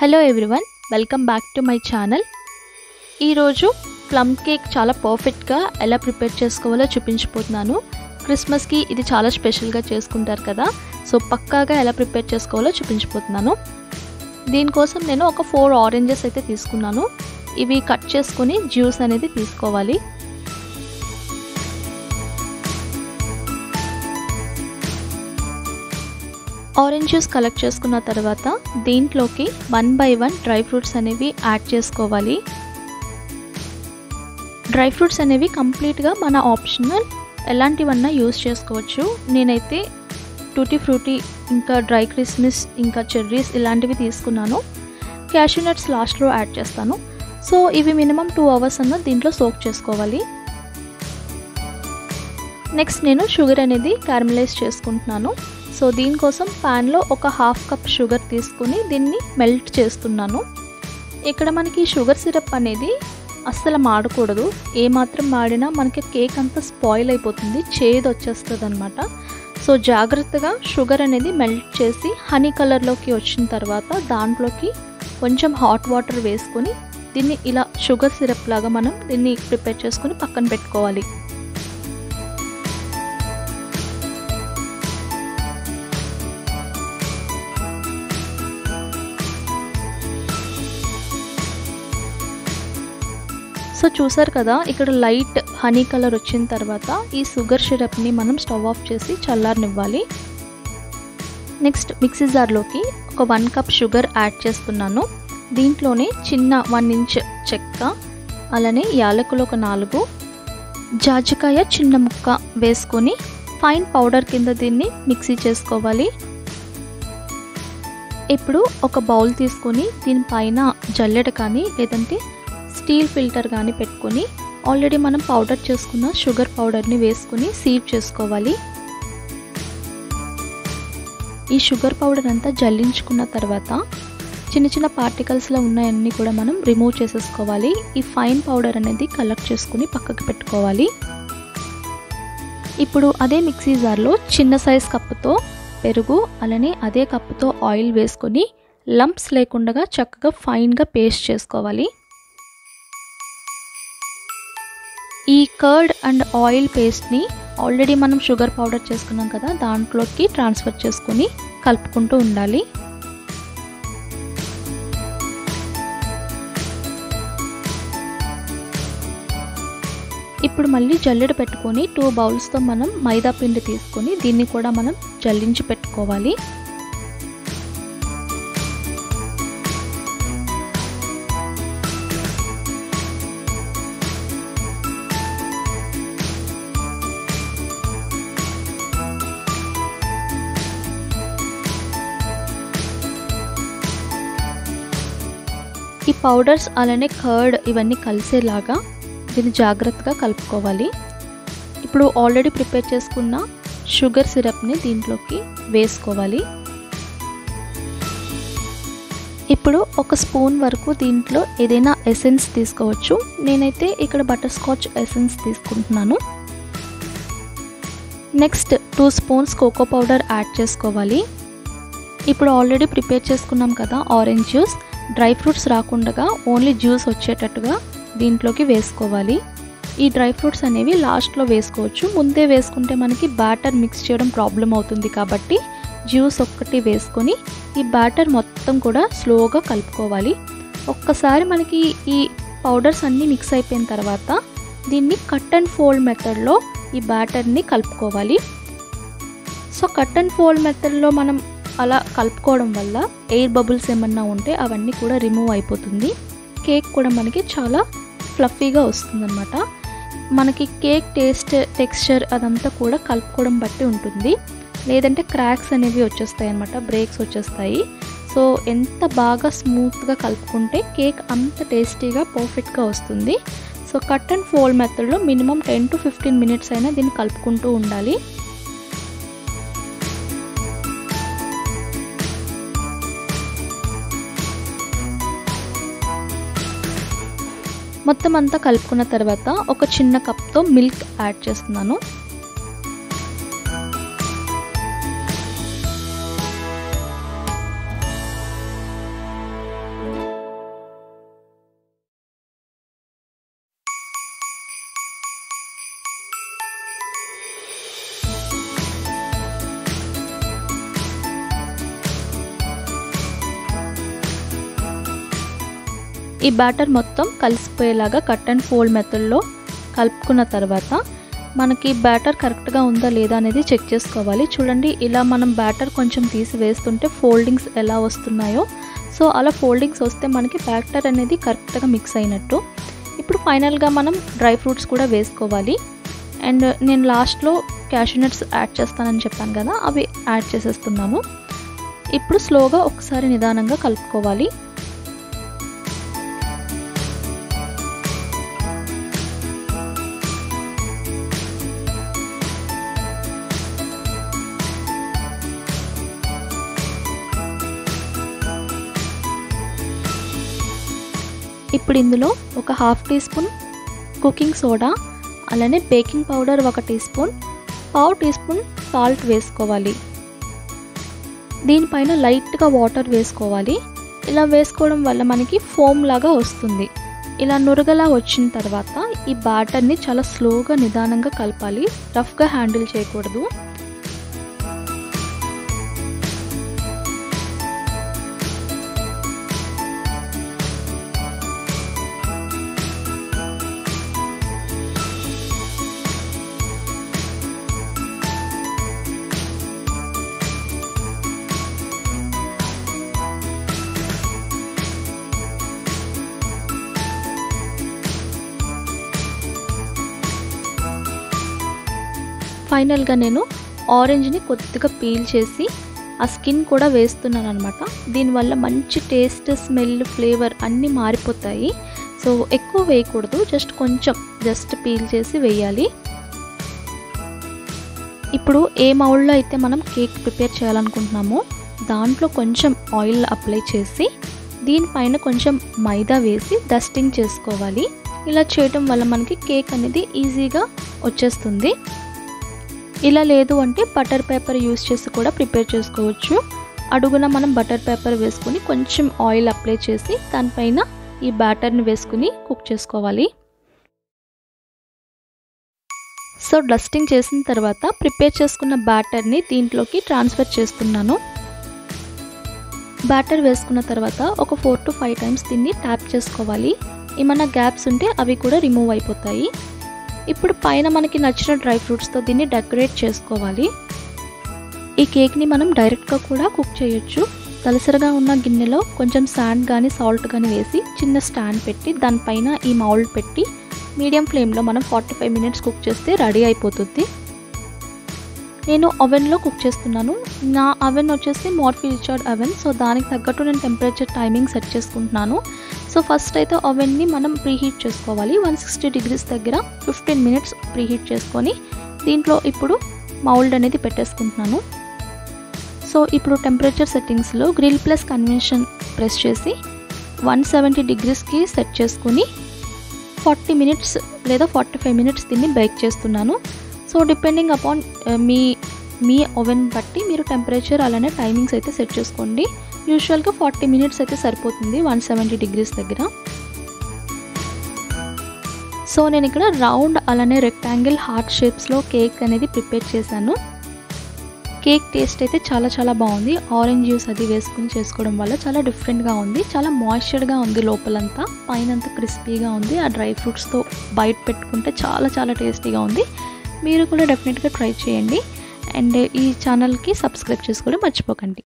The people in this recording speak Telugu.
hello everyone welcome back to my channel ఈరోజు ప్లమ్ కేక్ చాలా పర్ఫెక్ట్గా ఎలా ప్రిపేర్ చేసుకోవాలో చూపించిపోతున్నాను క్రిస్మస్కి ఇది చాలా స్పెషల్గా చేసుకుంటారు కదా సో పక్కాగా ఎలా ప్రిపేర్ చేసుకోవాలో చూపించిపోతున్నాను దీనికోసం నేను ఒక ఫోర్ ఆరెంజెస్ అయితే తీసుకున్నాను ఇవి కట్ చేసుకొని జ్యూస్ అనేది తీసుకోవాలి ఆరెంజ్ జ్యూస్ కలెక్ట్ చేసుకున్న తర్వాత దీంట్లోకి one by one dry fruits అనేవి యాడ్ చేసుకోవాలి డ్రై ఫ్రూట్స్ అనేవి కంప్లీట్గా మన ఆప్షనల్ ఎలాంటివన్నా యూస్ చేసుకోవచ్చు నేనైతే టూటీ ఫ్రూటీ ఇంకా డ్రై క్రిస్మిస్ ఇంకా చెర్రీస్ ఇలాంటివి తీసుకున్నాను క్యాషూ నట్స్ లాస్ట్లో యాడ్ చేస్తాను సో ఇవి మినిమం టూ అవర్స్ అన్న దీంట్లో సోక్ చేసుకోవాలి నెక్స్ట్ నేను షుగర్ అనేది క్యారమలైజ్ చేసుకుంటున్నాను సో దీనికోసం ప్యాన్లో ఒక హాఫ్ కప్ షుగర్ తీసుకుని దీన్ని మెల్ట్ చేస్తున్నాను ఇక్కడ మనకి షుగర్ సిరప్ అనేది అస్సలు మాడకూడదు ఏమాత్రం మాడినా మనకి కేక్ అంతా స్పాయిల్ అయిపోతుంది చేదు వచ్చేస్తుంది అనమాట సో జాగ్రత్తగా షుగర్ అనేది మెల్ట్ చేసి హనీ కలర్లోకి వచ్చిన తర్వాత దాంట్లోకి కొంచెం హాట్ వాటర్ వేసుకొని దీన్ని ఇలా షుగర్ సిరప్ లాగా మనం దీన్ని ప్రిపేర్ చేసుకొని పక్కన పెట్టుకోవాలి సో చూసారు కదా ఇక్కడ లైట్ హనీ కలర్ వచ్చిన తర్వాత ఈ షుగర్ సిరప్ని మనం స్టవ్ ఆఫ్ చేసి చల్లారనివ్వాలి నెక్స్ట్ మిక్సీ జార్లోకి ఒక వన్ కప్ షుగర్ యాడ్ చేస్తున్నాను దీంట్లోనే చిన్న వన్ ఇంచ్ చెక్క అలానే యాలకులు ఒక నాలుగు జాజికాయ చిన్న ముక్క వేసుకొని ఫైన్ పౌడర్ కింద దీన్ని మిక్సీ చేసుకోవాలి ఇప్పుడు ఒక బౌల్ తీసుకొని దీనిపైన జల్లెడ కానీ లేదంటే స్టీల్ ఫిల్టర్ కానీ పెట్టుకొని ఆల్రెడీ మనం పౌడర్ చేసుకున్న షుగర్ పౌడర్ని వేసుకుని సీవ్ చేసుకోవాలి ఈ షుగర్ పౌడర్ అంతా జల్లించుకున్న తర్వాత చిన్న చిన్న పార్టికల్స్లో ఉన్నాయన్నీ కూడా మనం రిమూవ్ చేసేసుకోవాలి ఈ ఫైన్ పౌడర్ అనేది కలెక్ట్ చేసుకుని పక్కకు పెట్టుకోవాలి ఇప్పుడు అదే మిక్సీ జార్లో చిన్న సైజ్ కప్పుతో పెరుగు అలానే అదే కప్పుతో ఆయిల్ వేసుకొని లంప్స్ లేకుండా చక్కగా ఫైన్గా పేస్ట్ చేసుకోవాలి ఈ కర్డ్ అండ్ ఆయిల్ పేస్ట్ని ఆల్రెడీ మనం షుగర్ పౌడర్ చేసుకున్నాం కదా దాంట్లోకి ట్రాన్స్ఫర్ చేసుకొని కలుపుకుంటూ ఉండాలి ఇప్పుడు మళ్ళీ జల్లెడ పెట్టుకొని టూ బౌల్స్తో మనం మైదా పిండి తీసుకొని దీన్ని కూడా మనం జల్లించి పెట్టుకోవాలి ఈ పౌడర్స్ అలానే కర్డ్ ఇవన్నీ కలిసేలాగా దీన్ని జాగ్రత్తగా కలుపుకోవాలి ఇప్పుడు ఆల్రెడీ ప్రిపేర్ చేసుకున్న షుగర్ సిరప్ని దీంట్లోకి వేసుకోవాలి ఇప్పుడు ఒక స్పూన్ వరకు దీంట్లో ఏదైనా ఎసెన్స్ తీసుకోవచ్చు నేనైతే ఇక్కడ బటర్ స్కాచ్ ఎసెన్స్ తీసుకుంటున్నాను next two spoons cocoa powder add చేసుకోవాలి ఇప్పుడు ఆల్రెడీ ప్రిపేర్ చేసుకున్నాం కదా ఆరెంజ్ జ్యూస్ డ్రై ఫ్రూట్స్ రాకుండా ఓన్లీ జ్యూస్ వచ్చేటట్టుగా దీంట్లోకి వేసుకోవాలి ఈ డ్రై ఫ్రూట్స్ అనేవి లాస్ట్లో వేసుకోవచ్చు ముందే వేసుకుంటే మనకి బ్యాటర్ మిక్స్ చేయడం ప్రాబ్లం అవుతుంది కాబట్టి జ్యూస్ ఒక్కటి వేసుకొని ఈ బ్యాటర్ మొత్తం కూడా స్లోగా కలుపుకోవాలి ఒక్కసారి మనకి ఈ పౌడర్స్ అన్నీ మిక్స్ అయిపోయిన తర్వాత దీన్ని కట్ అండ్ ఫోల్డ్ మెథడ్లో ఈ బ్యాటర్ని కలుపుకోవాలి సో కట్ అండ్ ఫోల్డ్ మెథడ్లో మనం అలా కలుపుకోవడం వల్ల ఎయిర్ బబుల్స్ ఏమన్నా ఉంటే అవన్నీ కూడా రిమూవ్ అయిపోతుంది కేక్ కూడా మనకి చాలా ఫ్లఫీగా వస్తుందన్నమాట మనకి కేక్ టేస్ట్ టెక్స్చర్ అదంతా కూడా కలుపుకోవడం బట్టి ఉంటుంది లేదంటే క్రాక్స్ అనేవి వచ్చేస్తాయి అనమాట బ్రేక్స్ వచ్చేస్తాయి సో ఎంత బాగా స్మూత్గా కలుపుకుంటే కేక్ అంత టేస్టీగా పర్ఫెక్ట్గా వస్తుంది సో కట్ అండ్ ఫోల్డ్ మెథడ్లో minimum ten to fifteen minutes అయినా దీన్ని కలుపుకుంటూ ఉండాలి మొత్తం అంతా కలుపుకున్న తర్వాత ఒక చిన్న కప్తో మిల్క్ యాడ్ చేస్తున్నాను ఈ బ్యాటర్ మొత్తం కలిసిపోయేలాగా కట్ అండ్ ఫోల్డ్ మెథడ్లో కలుపుకున్న తర్వాత మనకి బ్యాటర్ కరెక్ట్గా ఉందా లేదా అనేది చెక్ చేసుకోవాలి చూడండి ఇలా మనం బ్యాటర్ కొంచెం తీసి వేస్తుంటే ఫోల్డింగ్స్ ఎలా వస్తున్నాయో సో అలా ఫోల్డింగ్స్ వస్తే మనకి బ్యాటర్ అనేది కరెక్ట్గా మిక్స్ అయినట్టు ఇప్పుడు ఫైనల్గా మనం డ్రై ఫ్రూట్స్ కూడా వేసుకోవాలి అండ్ నేను లాస్ట్లో క్యాషూ నట్స్ యాడ్ చేస్తానని చెప్పాను కదా అవి యాడ్ చేసేస్తున్నాను ఇప్పుడు స్లోగా ఒకసారి నిదానంగా కలుపుకోవాలి ఇప్పుడు ఇందులో ఒక half teaspoon cooking soda అలానే బేకింగ్ పౌడర్ ఒక టీ స్పూన్ పావు టీ స్పూన్ సాల్ట్ వేసుకోవాలి దీనిపైన లైట్గా వాటర్ వేసుకోవాలి ఇలా వేసుకోవడం వల్ల మనకి ఫోమ్ లాగా వస్తుంది ఇలా నురగలా వచ్చిన తర్వాత ఈ బ్యాటర్ని చాలా స్లోగా నిదానంగా కలపాలి రఫ్గా హ్యాండిల్ చేయకూడదు ఫైనల్గా నేను ఆరెంజ్ని కొద్దిగా పీల్ చేసి ఆ స్కిన్ కూడా వేస్తున్నాను అనమాట దీనివల్ల మంచి టేస్ట్ స్మెల్ ఫ్లేవర్ అన్నీ మారిపోతాయి సో ఎక్కువ వేయకూడదు జస్ట్ కొంచెం జస్ట్ పీల్ చేసి వేయాలి ఇప్పుడు ఏ మౌల్డ్లో అయితే మనం కేక్ ప్రిపేర్ చేయాలనుకుంటున్నామో దాంట్లో కొంచెం ఆయిల్ అప్లై చేసి దీనిపైన కొంచెం మైదా వేసి డస్టింగ్ చేసుకోవాలి ఇలా చేయటం వల్ల మనకి కేక్ అనేది ఈజీగా వచ్చేస్తుంది ఇలా లేదు అంటే బటర్ పేపర్ యూస్ చేసి కూడా ప్రిపేర్ చేసుకోవచ్చు అడుగున మనం బటర్ పేపర్ వేసుకుని కొంచెం ఆయిల్ అప్లై చేసి దానిపైన ఈ బ్యాటర్ని వేసుకుని కుక్ చేసుకోవాలి సో డస్టింగ్ చేసిన తర్వాత ప్రిపేర్ చేసుకున్న బ్యాటర్ని దీంట్లోకి ట్రాన్స్ఫర్ చేస్తున్నాను బ్యాటర్ వేసుకున్న తర్వాత ఒక ఫోర్ టు ఫైవ్ టైమ్స్ దీన్ని ట్యాప్ చేసుకోవాలి ఏమైనా గ్యాప్స్ ఉంటే అవి కూడా రిమూవ్ అయిపోతాయి ఇప్పుడు పైన మనకి నచ్చిన డ్రై ఫ్రూట్స్తో దీన్ని డెకరేట్ చేసుకోవాలి ఈ కేక్ని మనం డైరెక్ట్గా కూడా కుక్ చేయొచ్చు తలసరిగా ఉన్న గిన్నెలో కొంచెం శాండ్ కానీ సాల్ట్ కానీ వేసి చిన్న స్టాండ్ పెట్టి దానిపైన ఈ మౌల్డ్ పెట్టి మీడియం ఫ్లేమ్లో మనం ఫార్టీ ఫైవ్ మినిట్స్ కుక్ చేస్తే రెడీ అయిపోతుంది నేను ఓవెన్లో కుక్ చేస్తున్నాను నా అవెన్ వచ్చేసి మోర్ఫీ రిచార్డ్ అవెన్ సో దానికి తగ్గట్టు నేను టెంపరేచర్ టైమింగ్ సెట్ చేసుకుంటున్నాను సో ఫస్ట్ అయితే ఓవెన్ని మనం ప్రీహీట్ చేసుకోవాలి వన్ సిక్స్టీ డిగ్రీస్ దగ్గర ఫిఫ్టీన్ మినిట్స్ ప్రీహీట్ చేసుకొని దీంట్లో ఇప్పుడు మౌల్డ్ అనేది పెట్టేసుకుంటున్నాను సో ఇప్పుడు temperature సెట్టింగ్స్లో grill plus convention press చేసి వన్ సెవెంటీ డిగ్రీస్కి సెట్ చేసుకుని ఫార్టీ మినిట్స్ లేదా ఫార్టీ ఫైవ్ మినిట్స్ దీన్ని బేక్ చేస్తున్నాను సో డిపెండింగ్ అపాన్ మీ మీ ఓవెన్ బట్టి మీరు టెంపరేచర్ అలానే టైమింగ్స్ అయితే సెట్ చేసుకోండి యూజువల్గా ఫార్టీ మినిట్స్ అయితే సరిపోతుంది వన్ సెవెంటీ డిగ్రీస్ దగ్గర సో నేను ఇక్కడ రౌండ్ అలానే రెక్టాంగిల్ హార్ట్ షేప్స్లో కేక్ అనేది ప్రిపేర్ చేశాను కేక్ టేస్ట్ అయితే చాలా చాలా బాగుంది ఆరెంజ్ జ్యూస్ అది వేసుకుని చేసుకోవడం వల్ల చాలా డిఫరెంట్గా ఉంది చాలా మాయిశ్చర్గా ఉంది లోపలంతా పైన క్రిస్పీగా ఉంది ఆ డ్రై ఫ్రూట్స్తో బయట పెట్టుకుంటే చాలా చాలా టేస్టీగా ఉంది మీరు కూడా డెఫినెట్గా ట్రై చేయండి అండ్ ఈ ఛానల్కి సబ్స్క్రైబ్ చేసుకోవడం మర్చిపోకండి